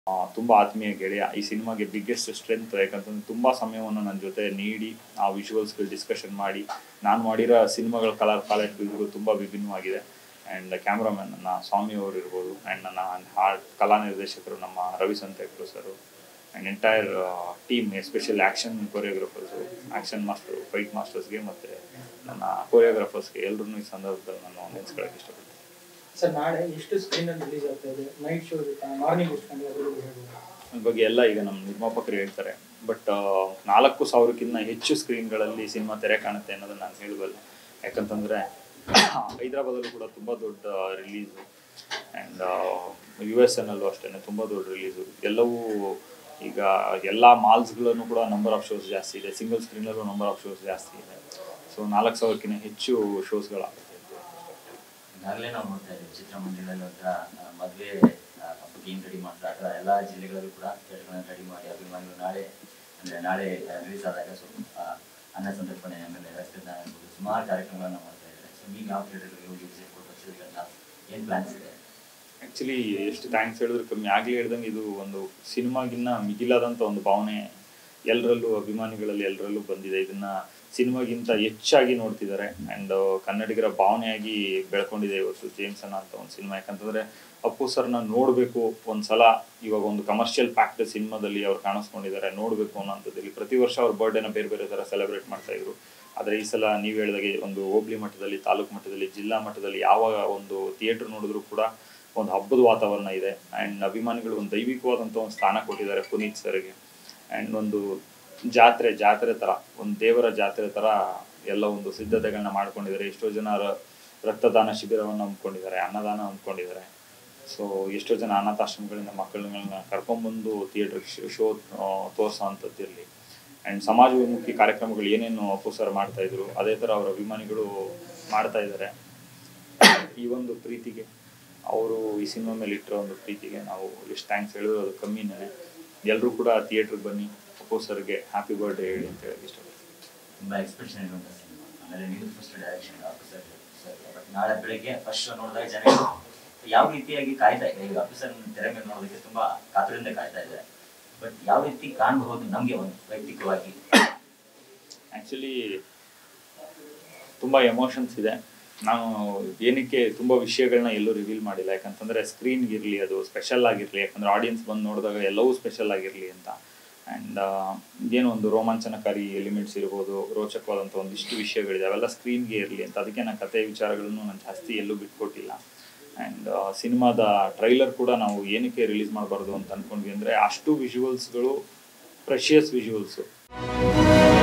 ಆ, ತುಂಬ ಆತ್ಮೀಯ ಗೆಳೆಯ ಈ ಸಿನಿಮಾಗೆ ಬಿಗ್ಗೆಸ್ಟ್ ಸ್ಟ್ರೆಂತ್ ಯಾಕಂತಂದ್ರೆ ತುಂಬ ಸಮಯವನ್ನು ನನ್ನ ಜೊತೆ ನೀಡಿ ಆ ವಿಜುವಲ್ಸ್ಗಳು ಡಿಸ್ಕಷನ್ ಮಾಡಿ ನಾನು ಮಾಡಿರೋ ಸಿನಿಮಾಗಳ ಕಲರ್ ಪ್ಯಾಲೆಟ್ ಇವ್ರಿಗೂ ತುಂಬ ವಿಭಿನ್ನವಾಗಿದೆ ಆ್ಯಂಡ್ ಕ್ಯಾಮ್ರಾಮನ್ ನನ್ನ ಸ್ವಾಮಿ ಅವರು ಇರ್ಬೋದು ಆ್ಯಂಡ್ ನನ್ನ ಹಾರ್ಟ್ ಕಲಾ ನಿರ್ದೇಶಕರು ನಮ್ಮ ರವಿ ಸಂತೇಕರು sir and entire team especially action choreographers action master fight ಮಾಸ್ಟರ್ಸ್ಗೆ ಮತ್ತು ನನ್ನ ಕೊರಿಯೋಗ್ರಾಫರ್ಸ್ಗೆ ಎಲ್ಲರೂ ಈ ಸಂದರ್ಭದಲ್ಲಿ ನಾನು ನೆನೆಸ್ಕೊಳ್ಳೋಕೆ ಇಷ್ಟಪಡ್ತೀನಿ ಸರ್ ನಾಳೆ ಎಷ್ಟು ಸ್ಕ್ರೀನ್ ಅಲ್ಲಿ ರಿಲೀಸ್ ಆಗ್ತಾ ಇದೆ ನೈಟ್ ಶೋ ಇರುತ್ತಾ ಮಾರ್ನಿಂಗ್ ಎಷ್ಟು ಗಂಟೆ ಅದು ಹೇಳ್ಬೋದು ಅದ್ರ ಬಗ್ಗೆ ಎಲ್ಲ ಈಗ ನಮ್ಮ ನಿರ್ಮಾಪಕರು ಹೇಳ್ತಾರೆ ಬಟ್ ನಾಲ್ಕು ಸಾವಿರಕ್ಕಿಂತ ಹೆಚ್ಚು ಸ್ಕ್ರೀನ್ಗಳಲ್ಲಿ ಸಿನಿಮಾ ತೆರೆ ಕಾಣುತ್ತೆ ಅನ್ನೋದನ್ನ ನಾನು ಹೇಳಬಲ್ಲ ಯಾಕಂತಂದರೆ ಹೈದರಾಬಾದಲ್ಲೂ ಕೂಡ ತುಂಬ ದೊಡ್ಡ ರಿಲೀಸು ಆ್ಯಂಡ್ ಯು ಎಸ್ ಎನ್ನಲ್ಲೂ ಅಷ್ಟೇ ತುಂಬ ದೊಡ್ಡ ರಿಲೀಸು ಎಲ್ಲವೂ ಈಗ ಎಲ್ಲ ಮಾಲ್ಸ್ಗಳಲ್ಲೂ ಕೂಡ ನಂಬರ್ ಆಫ್ ಶೋಸ್ ಜಾಸ್ತಿ ಇದೆ ಸಿಂಗಲ್ ಸ್ಕ್ರೀನಲ್ಲೂ ನಂಬರ್ ಆಫ್ ಶೋಸ್ ಜಾಸ್ತಿ ಇದೆ ಸೊ ನಾಲ್ಕು ಸಾವಿರಕ್ಕಿಂತ ಹೆಚ್ಚು ಶೋಸ್ಗಳಾಗುತ್ತೆ ಅಂತ ಈಗಾಗಲೇ ನಾವು ನೋಡ್ತಾ ಇದ್ದೀವಿ ಚಿತ್ರಮಂದಿರದಲ್ಲಿ ಒಂಥರ ಆ, ಮದ್ವೆ ಆ, ಹಬ್ಬಕ್ಕೆ ಏನು ರೆಡಿ ಮಾಡ್ತಾರೆ ಆ ಥರ ಎಲ್ಲ ಜಿಲ್ಲೆಗಳಲ್ಲೂ ಕೂಡ ಥಿಯೇಟರ್ಗಳನ್ನ ರೆಡಿ ಮಾಡಿ ಅಭಿಮಾನಿಗಳು ನಾಳೆ ಅಂದರೆ ನಾಳೆ ರಿಲೀಸ್ ಆದಾಗ ಸೊ ಆ, ಅನ್ನ ಸಂತರ್ಪಣೆ ಆಮೇಲೆ ರಕ್ತದಾನ ಇರ್ಬೋದು ಸುಮಾರು ಕಾರ್ಯಕ್ರಮಗಳನ್ನ ಮಾಡ್ತಾ ಇದ್ದಾರೆ ಸೊ ಈಗ ಯಾವ ಥಿಯೇಟರ್ಗಳಿಗೆ ಹೋಗಿ ವಿಸಿಟ್ ಕೊಟ್ಟು ಅಂತ ಏನು ಪ್ಲಾನ್ಸ್ ಇದೆ ಆ್ಯಕ್ಚುಲಿ ಎಷ್ಟು ಥ್ಯಾಂಕ್ಸ್ ಹೇಳಿದ್ರು ಕಮ್ಮಿ ಆಗಲೇ ಹೇಳ್ದಂಗೆ ಇದು ಒಂದು ಸಿನಿಮಾಗಿನ್ನ ಮಿಗಿಲಾದಂಥ ಒಂದು ಭಾವನೆ ಎಲ್ಲರಲ್ಲೂ ಅಭಿಮಾನಿಗಳಲ್ಲಿ ಎಲ್ಲರಲ್ಲೂ ಬಂದಿದೆ ಇದನ್ನ ಸಿನಿಮಾಗಿಂತ ಹೆಚ್ಚಾಗಿ ನೋಡ್ತಿದ್ದಾರೆ ಆ್ಯಂಡ್ ಕನ್ನಡಿಗರ ಭಾವನೆಯಾಗಿ ಬೆಳ್ಕೊಂಡಿದೆ ಇವತ್ತು ಜೇಮ್ಸನ್ ಅಂತ ಒಂದು ಸಿನಿಮಾ ಯಾಕಂತಂದ್ರೆ ಅಪ್ಪು ಸರ್ನ ನೋಡಬೇಕು ಒಂದ್ಸಲ ಇವಾಗ ಒಂದು ಕಮರ್ಷಿಯಲ್ ಪ್ಯಾಕ್ಡ್ ಸಿನಿಮಾದಲ್ಲಿ ಅವ್ರು ಕಾಣಿಸ್ಕೊಂಡಿದ್ದಾರೆ ನೋಡಬೇಕು ಅನ್ನೋಂಥದ್ದಲ್ಲಿ ಪ್ರತಿ ವರ್ಷ ಅವ್ರ ಬರ್ಡೇನ ಬೇರೆ ಬೇರೆ ಥರ ಸೆಲೆಬ್ರೇಟ್ ಮಾಡ್ತಾ ಇದ್ರು ಆದರೆ ಈ ಸಲ ನೀವು ಹೇಳಿದಾಗೆ ಒಂದು ಹೋಬಳಿ ಮಟ್ಟದಲ್ಲಿ ತಾಲೂಕು ಮಟ್ಟದಲ್ಲಿ ಜಿಲ್ಲಾ ಮಟ್ಟದಲ್ಲಿ ಯಾವ ಒಂದು ಥಿಯೇಟರ್ ನೋಡಿದ್ರು ಕೂಡ ಒಂದು ಹಬ್ಬದ ವಾತಾವರಣ ಇದೆ ಆ್ಯಂಡ್ ಅಭಿಮಾನಿಗಳು ಒಂದು ದೈವಿಕವಾದಂಥ ಒಂದು ಸ್ಥಾನ ಕೊಟ್ಟಿದ್ದಾರೆ ಪುನೀತ್ ಸರ್ಗೆ ಆ್ಯಂಡ್ ಒಂದು ಜಾತ್ರೆ ಜಾತ್ರೆ ಥರ ಒಂದು ದೇವರ ಜಾತ್ರೆ ಥರ ಎಲ್ಲ ಒಂದು ಸಿದ್ಧತೆಗಳನ್ನ ಮಾಡ್ಕೊಂಡಿದ್ದಾರೆ ಎಷ್ಟೋ ಜನ ರ- ರಕ್ತದಾನ ಶಿಬಿರವನ್ನು ಹಮ್ಮಿಕೊಂಡಿದ್ದಾರೆ ಅನ್ನದಾನ ಹಮ್ಮಿಕೊಂಡಿದ್ದಾರೆ ಸೊ ಎಷ್ಟೋ ಜನ ಅನಾಥಾಶ್ರಮಗಳಿಂದ ಮಕ್ಕಳನ್ನ ಕರ್ಕೊಂಡ್ಬಂದು ಥಿಯೇಟರ್ ಶೋ ತೋರಿಸೋ ಅಂಥದ್ದಿರಲಿ ಆ್ಯಂಡ್ ಸಮಾಜೋನ್ಮುಖಿ ಕಾರ್ಯಕ್ರಮಗಳು ಏನೇನು ಅಪ್ಪು ಸರ್ ಮಾಡ್ತಾ ಇದ್ರು ಅದೇ ಥರ ಅವರ ಅಭಿಮಾನಿಗಳು ಮಾಡ್ತಾ ಇದ್ದಾರೆ ಈ ಒಂದು ಪ್ರೀತಿಗೆ ಅವರು ಈ ಸಿನಿಮಾ ಮೇಲೆ ಇಟ್ಟಿರೋ ಒಂದು ಪ್ರೀತಿಗೆ ನಾವು ಎಷ್ಟು ಥ್ಯಾಂಕ್ಸ್ ಹೇಳಿದ್ರು ಅದು ಕಮ್ಮಿನೇ ಎಲ್ಲರೂ ಕೂಡ ಥಿಯೇಟ್ರಿಗೆ ಬನ್ನಿ ಅಪ್ಪು ಸರ್ಗೆ ಹ್ಯಾಪಿ ಬರ್ಡೇ ಹೇಳಿ ಅಂತ ಹೇಳಕ್ಕೆ ಇಷ್ಟಪಡ್ತೀನಿ ತುಂಬ ಎಕ್ಸ್ಪೆಕ್ಷನ್ ಇರುವಂಥ ಸಿನಿಮಾ ಆಮೇಲೆ ನೀವು first direction sir sir but ನಾಳೆ ಬೆಳಗ್ಗೆ ಫಸ್ಟ್ ಶೋ ನೋಡಿದಾಗ ಜನ ಯಾವ ರೀತಿಯಾಗಿ ಕಾಯ್ತಾ ಇದೆ ಈಗ ಆಫೀಸರ್ ತೆರೆ ಮೇಲೆ ನೋಡೋದಕ್ಕೆ ತುಂಬಾ ಕಾತುರದಿಂದ ಕಾಯ್ತಾ ಇದ್ದಾರೆ ಬಟ್ ಯಾವ ರೀತಿ ಕಾಣಬಹುದು ನಮಗೆ ಒಂದು ವೈಯಕ್ತಿಕವಾಗಿ ಆ್ಯಕ್ಚುಲಿ ತುಂಬ ಎಮೋಷನ್ಸ್ ಇದೆ ನಾನು ಏನಕ್ಕೆ ತುಂಬ ವಿಷಯಗಳನ್ನ ಎಲ್ಲೂ ರಿವೀಲ್ ಮಾಡಿಲ್ಲ ಯಾಕಂತಂದರೆ ಸ್ಕ್ರೀನ್ಗೆ ಇರಲಿ ಅದು ಸ್ಪೆಷಲ್ ಆಗಿರಲಿ ಯಾಕಂದರೆ ಆಡಿಯನ್ಸ್ ಬಂದು ನೋಡಿದಾಗ ಎಲ್ಲವೂ ಸ್ಪೆಷಲ್ ಆಗಿರಲಿ ಅಂತ ಆ್ಯಂಡ್ ಏನೋ ಒಂದು ರೋಮಾಂಚನಕಾರಿ ಎಲಿಮೆಂಟ್ಸ್ ಇರ್ಬೋದು ರೋಚಕವಾದಂಥ ಒಂದಿಷ್ಟು ವಿಷಯಗಳಿದೆ ಅವೆಲ್ಲ ಸ್ಕ್ರೀನ್ಗೆ ಇರಲಿ ಅಂತ ಅದಕ್ಕೆ ನಾನು ಕತೆ ವಿಚಾರಗಳನ್ನು ನಾನು ಜಾಸ್ತಿ ಎಲ್ಲೂ ಬಿಟ್ಕೊಟ್ಟಿಲ್ಲ ಆ್ಯಂಡ್ ಸಿನಿಮಾದ ಟ್ರೈಲರ್ ಕೂಡ ನಾವು ಏನಕ್ಕೆ ರಿಲೀಸ್ ಮಾಡಬಾರ್ದು ಅಂತ ಅಂದ್ಕೊಂಡ್ವಿ ಅಂದರೆ ಅಷ್ಟು ವಿಜುವಲ್ಸ್ಗಳು ಪ್ರೆಷಿಯಸ್ ವಿಜುವಲ್ಸು